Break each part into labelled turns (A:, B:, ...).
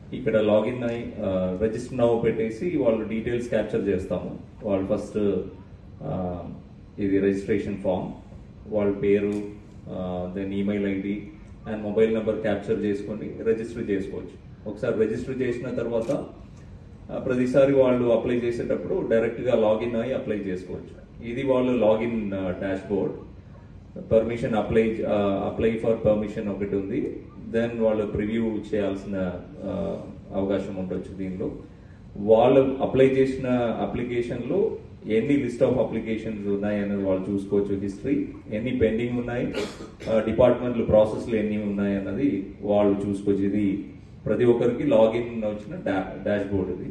A: ఇక్కడ లాగిన్ అయి register now పెట్టేసి వాళ్ళు డీటెయిల్స్ క్యాప్చర్ చేస్తాము వాళ్ళు ఫస్ట్ ఇది రిజిస్ట్రేషన్ ఫామ్ వాళ్ళ పేరు then email ID and mobile number capture చేసుకొని రిజిస్టర్ చేసుకోవచ్చు ఒకసారి రిజిస్టర్ చేసిన తర్వాత ఆ, ప్రతిసారి వాళ్ళు అప్లై చేసేటప్పుడు డైరెక్ట్ గా లాగిన్ అయ్యి అప్లై చేసుకోవచ్చు ఇది వాళ్ళు login dashboard permission apply apply for permission ఒకటి ఉంది దెన్ వాళ్ళు ప్రివ్యూ చేయాల్సిన ఆ, అవకాశం ఉండొచ్చు దీనిలో వాళ్ళు అప్లై చేసిన అప్లికేషన్ లో ఎన్ని లిస్ట్ ఆఫ్ అప్లికేషన్స్ ఉన్నాయి అనేది వాళ్ళు చూసుకోవచ్చు హిస్టరీ ఎన్ని పెండింగ్ ఉన్నాయి డిపార్ట్మెంట్ ప్రాసెస్లు ఎన్ని ఉన్నాయి అన్నది వాళ్ళు చూసుకోవచ్చు ఇది ప్రతి ఒక్కరికి లాగిన్ వచ్చిన డాష్ బోర్డ్ ఇది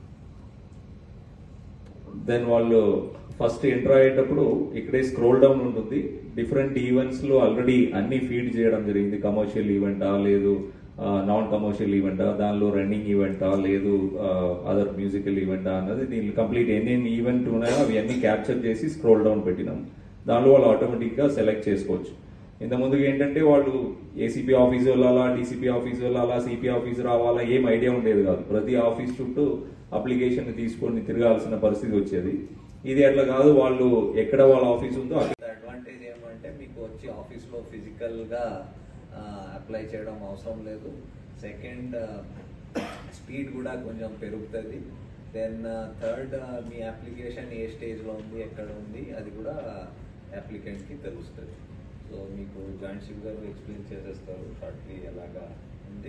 A: దెన్ వాళ్ళు ఫస్ట్ ఎంటర్ అయ్యేటప్పుడు ఇక్కడే స్క్రోల్ డౌన్ ఉంటుంది డిఫరెంట్ ఈవెంట్స్ లో ఆల్రెడీ అన్ని ఫీడ్ చేయడం జరిగింది కమర్షియల్ ఈవెంటా లేదు నాన్ కమర్షియల్ ఈవెంటా దానిలో రన్నింగ్ ఈవెంటా లేదు అదర్ మ్యూజికల్ ఈవెంటా అన్నది దీనిలో కంప్లీట్ ఎన్ని ఈవెంట్ ఉన్నాయో అవి అన్ని క్యాప్చర్ చేసి స్క్రోల్ డౌన్ పెట్టినాం దానిలో వాళ్ళు ఆటోమేటిక్ గా సెలెక్ట్ చేసుకోవచ్చు ఇంత ముందుకు ఏంటంటే వాళ్ళు ఏసీపీ ఆఫీస్ వెళ్ళాలా డీసీపీ ఆఫీస్ వెళ్ళాలా సిపి ఆఫీస్ రావాలా ఏం ఐడియా ఉండేది కాదు ప్రతి ఆఫీస్ చుట్టూ అప్లికేషన్ తీసుకొని తిరగాల్సిన పరిస్థితి వచ్చేది ఇది అట్లా కాదు వాళ్ళు ఎక్కడ వాళ్ళ ఆఫీస్ ఉందో అక్కడ
B: అడ్వాంటేజ్ ఏమంటే మీకు వచ్చి ఆఫీస్లో ఫిజికల్గా అప్లై చేయడం అవసరం లేదు సెకండ్ స్పీడ్ కూడా కొంచెం పెరుగుతుంది దెన్ థర్డ్ మీ అప్లికేషన్ ఏ స్టేజ్లో ఉంది ఎక్కడ ఉంది అది కూడా అప్లికెంట్కి తెలుస్తుంది సో మీకు జాయింట్ షిప్ గారు ఎక్స్ప్లెయిన్ చేసేస్తారు షార్ట్లీ ఎలాగా ఉంది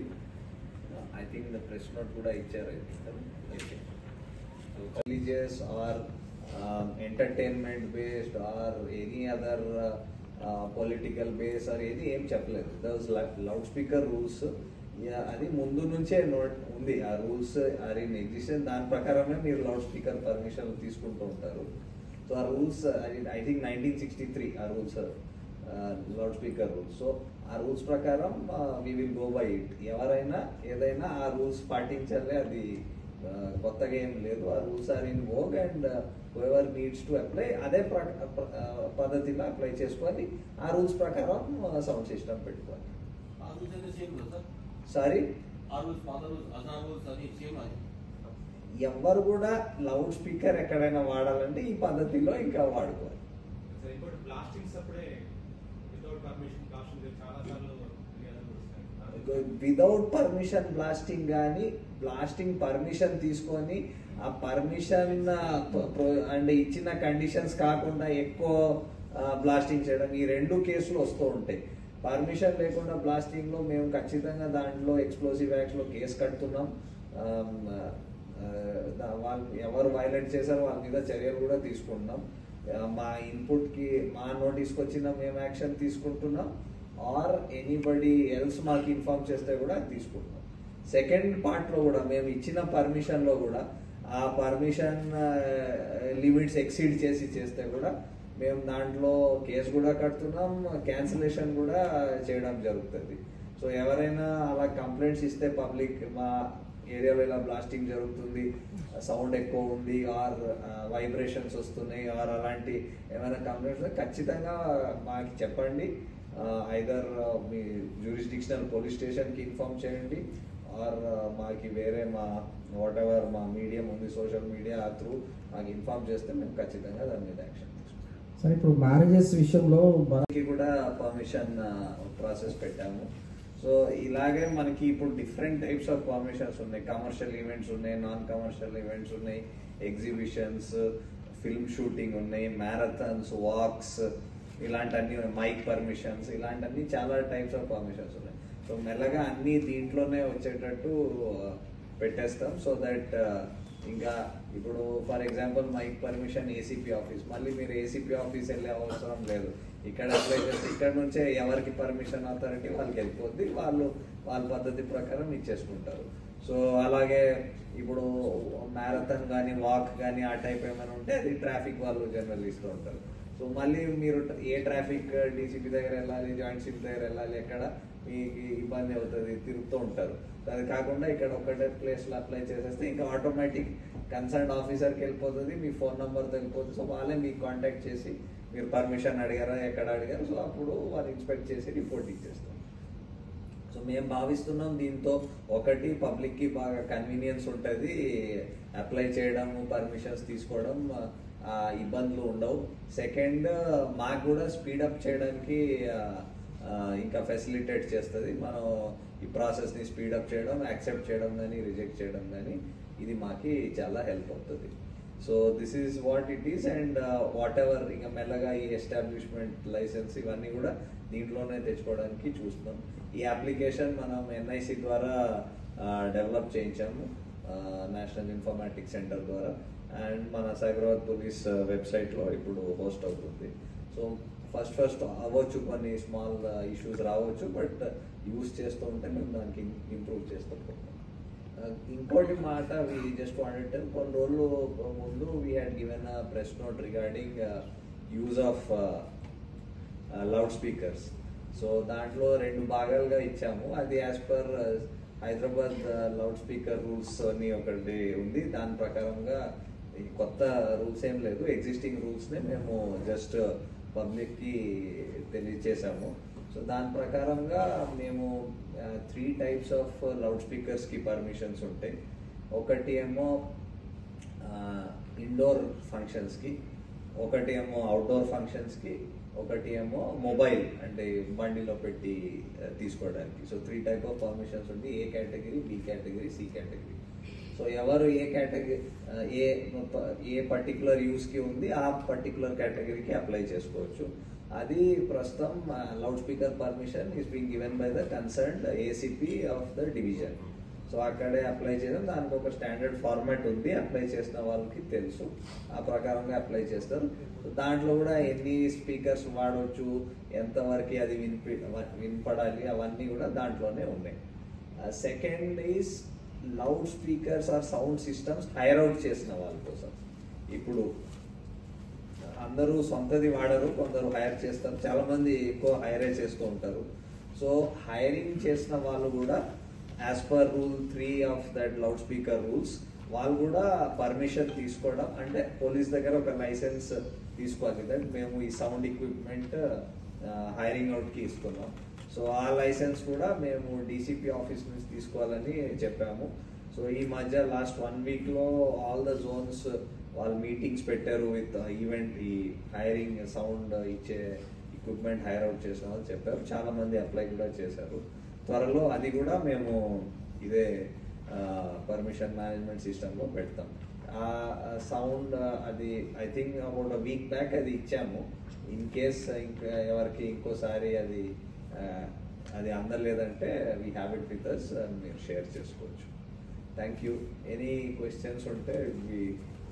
B: ఐ థింక్ ప్రెస్ నోట్ కూడా ఇచ్చారు okay So religious or um, entertainment based or any other uh, uh, political base or ఏది ఏం చెప్పలేదు దోస్ లౌడ్ స్పీకర్ రూల్స్ అది ముందు నుంచే నోట్ ఉంది ఆ రూల్స్ ఆర్ ఇన్ ఎగ్జిస్టెన్స్ దాని ప్రకారమే మీరు లౌడ్ స్పీకర్ పర్మిషన్ తీసుకుంటూ ఉంటారు సో ఆ rules I think nineteen sixty three ఆ rules loudspeaker rules so ఆ రూల్స్ ప్రకారం we will go by it ఎవరైనా ఏదైనా ఆ రూల్స్ పాటించాలి అది ఆ, కొత్తగా ఏం లేదు ఆ rules are in vogue and ever needs to apply అదే ప్ర- ప్ర- ఆ, పద్ధతిలో అప్లై చేసుకొని ఆ రూల్స్ ప్రకారం సౌండ్ సిస్టమ్ పెట్టుకోవాలి
C: ఆ రూల్స్ అయితే సేమ్ కదా సార్
B: సారీ
C: ఆ రూల్స్ పాత రూల్స్ అజాన్ రూల్స్ అన్ని సేమ్ అది
B: ఎవరు కూడా లౌడ్ స్పీకర్ ఎక్కడైనా వాడాలంటే ఈ పద్ధతిలో ఇంకా వాడుకోవాలి
D: సార్ ఇంకోటి బ్లాస్టింగ్స్ అప్పుడే వితౌట్ పర్మిషన్ బ్లాస్టింగ్ చాలా సార్లు వస్తాయి
B: వితౌట్ పర్మిషన్ బ్లాస్టింగ్ కానీ బ్లాస్టింగ్ పర్మిషన్ తీసుకొని ఆ పర్మిషన్ అండ్ ఇచ్చిన కండిషన్స్ కాకుండా ఎక్కువ బ్లాస్టింగ్ చేయడం ఈ రెండు కేసులు వస్తూ ఉంటాయి పర్మిషన్ లేకుండా బ్లాస్టింగ్ లో మేము ఖచ్చితంగా దాంట్లో ఎక్స్ప్లోజివ్ యాక్ట్స్ లో కేసు కడుతున్నాం ఆమ్, ఆ, దా- వాళ్ళు ఎవరు వైలేట్ చేశారో వాళ్ళ మీద చర్యలు కూడా తీసుకుంటున్నాం ఆ, మా ఇన్పుట్ కి మా నోటీస్కి వచ్చిన మేము యాక్షన్ తీసుకుంటున్నాం ఆర్ ఎనీబడి ఎల్స్ మాకు ఇన్ఫార్మ్ చేస్తే కూడా తీసుకుంటున్నాం సెకండ్ పార్ట్ లో కూడా మేము ఇచ్చిన పర్మిషన్ లో కూడా ఆ పర్మిషన్ లిమిట్స్ ఎక్సీడ్ చేసి చేస్తే కూడా మేము దాంట్లో కేసు కూడా కడుతున్నాం క్యాన్సిలేషన్ కూడా చేయడం జరుగుతుంది సో ఎవరైనా అలా కంప్లైంట్స్ ఇస్తే పబ్లిక్ మా ఏరియాలో ఇలా బ్లాస్టింగ్ జరుగుతుంది సౌండ్ ఎక్కువ ఉంది ఆర్ వైబ్రేషన్స్ వస్తున్నాయి ఆర్ అలాంటి ఏమైనా కంప్లైంట్స్ ఖచ్చితంగా మాకు చెప్పండి ఐదర్ మీ జ్యూరిస్డిక్షనల్ పోలీస్ స్టేషన్కి ఇన్ఫార్మ్ చేయండి ఆర్ మాకి వేరే మా వాట్ ఎవర్ మా మీడియం ఉంది సోషల్ మీడియా త్రూ మాకు ఇన్ఫార్మ్ చేస్తే మేము ఖచ్చితంగా దాని మీద యాక్షన్ తీసుకుంటాం
E: సార్ ఇప్పుడు మ్యారేజెస్ విషయంలో మన
B: మనకి కూడా పర్మిషన్ ప్రాసెస్ పెట్టాము సో ఇలాగే మనకి ఇప్పుడు డిఫరెంట్ టైప్స్ ఆఫ్ పర్మిషన్స్ ఉన్నాయి కమర్షియల్ ఈవెంట్స్ ఉన్నాయి నాన్ కమర్షియల్ ఈవెంట్స్ ఉన్నాయి ఎగ్జిబిషన్స్ ఫిల్మ్ షూటింగ్ ఉన్నాయి మ్యారథాన్స్ వాక్స్ ఇలాంటివన్నీ మైక్ పర్మిషన్స్ ఇలాంటివన్నీ చాలా టైప్స్ ఆఫ్ పర్మిషన్స్ ఉన్నాయి సో మెల్లగా అన్ని దీంట్లోనే వచ్చేటట్టు uh, పెట్టేస్తాం సో దట్ ఇంకా ఇప్పుడు for example mic permission ACP office మళ్ళీ మీరు ఏసీపీ ఆఫీస్ వెళ్ళే అవసరం లేదు ఇక్కడ అప్లై చేస్తే ఇక్కడ నుంచే ఎవరికి పర్మిషన్ అథారిటీ వాళ్ళకి వెళ్ళిపోద్ది వాళ్ళు వాళ్ళ పద్ధతి ప్రకారం ఇచ్చేసుకుంటారు సో అలాగే ఇప్పుడు మ్యారథాన్ కానీ వాక్ కానీ ఆ టైప్ ఏమైనా ఉంటే అది ట్రాఫిక్ వాళ్ళు జనరల్ ఇస్తూ ఉంటారు సో మళ్ళీ మీరు ఏ ట్రాఫిక్ డీసీపీ దగ్గర వెళ్ళాలి జాయింట్ సిపి దగ్గర వెళ్ళాలి ఎక్కడ మీకు ఇబ్బంది అవుతుంది తిరుగుతూ ఉంటారు సో అది కాకుండా ఇక్కడ ఒకటే ప్లేస్లో అప్లై చేసేస్తే ఇంకా ఆటోమేటిక్ కన్సర్న్ ఆఫీసర్కి వెళ్ళిపోతుంది మీ ఫోన్ నెంబర్తో వెళ్ళిపోతుంది సో వాళ్ళే మీకు కాంటాక్ట్ చేసి మీరు పర్మిషన్ అడిగారా ఎక్కడ అడిగారు సో అప్పుడు వాళ్ళు ఇన్స్పెక్ట్ చేసి రిపోర్ట్ ఇచ్చేస్తారు సో మేము భావిస్తున్నాం దీంతో ఒకటి పబ్లిక్ కి బాగా కన్వీనియన్స్ ఉంటుంది అప్లై చేయడం పర్మిషన్స్ తీసుకోవడం ఆ, ఇబ్బందులు ఉండవు సెకండ్ మాకు కూడా స్పీడప్ చేయడానికి ఆ, ఆ, ఇంకా ఫెసిలిటేట్ చేస్తుంది మనం ఈ ప్రాసెస్ని స్పీడప్ చేయడం యాక్సెప్ట్ చేయడం కానీ రిజెక్ట్ చేయడం కానీ ఇది మాకి చాలా హెల్ప్ అవుతుంది so this is what it is and whatever ఇంకా మెల్లగా ఈ ఎస్టాబ్లిష్మెంట్ లైసెన్స్ ఇవన్నీ కూడా దీంట్లోనే తెచ్చుకోవడానికి చూస్తున్నాం ఈ అప్లికేషన్ మనం ఎన్ఐసి ద్వారా డెవలప్ చేయించాము నేషనల్ ఇన్ఫర్మాటిక్స్ సెంటర్ ద్వారా అండ్ మన సైబరాబాద్ పోలీస్ వెబ్సైట్లో ఇప్పుడు హోస్ట్ అవుతుంది సో ఫస్ట్ ఫస్ట్ అవ్వచ్చు కొన్ని స్మాల్ ఇష్యూస్ రావచ్చు బట్ యూస్ చేస్తూ ఉంటే మేము దానికి ఇంప్రూవ్ చేస్తూ పోతాం Uh, ఇంకోటి మాట వి జస్ట్ వాంటెడ్ కొన్ని రోజులు ముందు we had given a press note regarding use of loudspeakers so దాంట్లో రెండు భాగాలుగా ఇచ్చాము అది as per Hyderabad loudspeaker rules అని ఒకటి ఉంది దాని ప్రకారంగా ఈ కొత్త రూల్స్ ఏం లేదు ఎగ్జిస్టింగ్ రూల్స్నే మేము జస్ట్ పబ్లిక్కి తెలియచేసాము సో దాని ప్రకారంగా మేము త్రీ టైప్స్ ఆఫ్ లౌడ్ స్పీకర్స్కి పర్మిషన్స్ ఉంటాయి ఒకటి ఏమో ఇండోర్ ఫంక్షన్స్కి ఒకటి ఏమో అవుట్డోర్ ఫంక్షన్స్కి ఒకటి ఏమో మొబైల్ అంటే బండిలో పెట్టి ఆ, తీసుకోవడానికి so three type of permissions ఉంది A category B category C category so ఎవరు ఏ కేటగిరీ ఏ ప- ఏ పర్టికులర్ యూస్కి ఉంది ఆ పర్టికులర్ కేటగిరీకి అప్లై చేసుకోవచ్చు అది ప్రస్తుతం loudspeaker permission is being given by the concerned ACP of the division so అక్కడే అప్లై చేయడం దానికి ఒక స్టాండర్డ్ ఫార్మాట్ ఉంది అప్లై చేసిన వాళ్ళకి తెలుసు ఆ ప్రకారంగా అప్లై చేస్తారు సో దాంట్లో కూడా ఎన్ని స్పీకర్స్ వాడవచ్చు ఎంతవరకు అది వినిపి వినపడాలి అవన్నీ కూడా దాంట్లోనే ఉన్నాయి second is loudspeakers or sound systems hire out చేసిన వాళ్ళ కోసం ఇప్పుడు అందరూ సొంతది వాడరు కొందరు హైర్ చేస్తారు చాలా మంది ఎక్కువ హైరే చేస్తూ ఉంటారు సో హైరింగ్ చేసిన వాళ్ళు కూడా as per rule three of that loudspeaker rules వాళ్ళు కూడా పర్మిషన్ తీసుకోవడం అంటే పోలీస్ దగ్గర ఒక లైసెన్స్ తీసుకోవాలి దట్ మేము ఈ సౌండ్ ఎక్విప్మెంట్ హైరింగ్ అవుట్కి ఇస్తున్నాం సో ఆ లైసెన్స్ కూడా మేము డీసీపీ ఆఫీస్ నుంచి తీసుకోవాలని చెప్పాము సో ఈ మధ్య లాస్ట్ వన్ వీక్లో ఆల్ ద జోన్స్ వాళ్ళు మీటింగ్స్ పెట్టారు విత్ ఈవెంట్ ఈ హైరింగ్ సౌండ్ ఇచ్చే ఎక్విప్మెంట్ హైర్ అవుట్ చేసిన వాళ్ళు చెప్పారు చాలా మంది అప్లై కూడా చేశారు త్వరలో అది కూడా మేము ఇదే పర్మిషన్ మేనేజ్మెంట్ సిస్టంలో పెడతాం ఆ సౌండ్ అది I think about week back అది ఇచ్చాము ఇన్ కేస్ ఇంకా ఎవరికి ఇంకోసారి అది ఆ, అది అందలేదంటే we have it with us మీరు షేర్ చేసుకోవచ్చు థ్యాంక్ యూ ఎనీ క్వశ్చన్స్ ఉంటే వి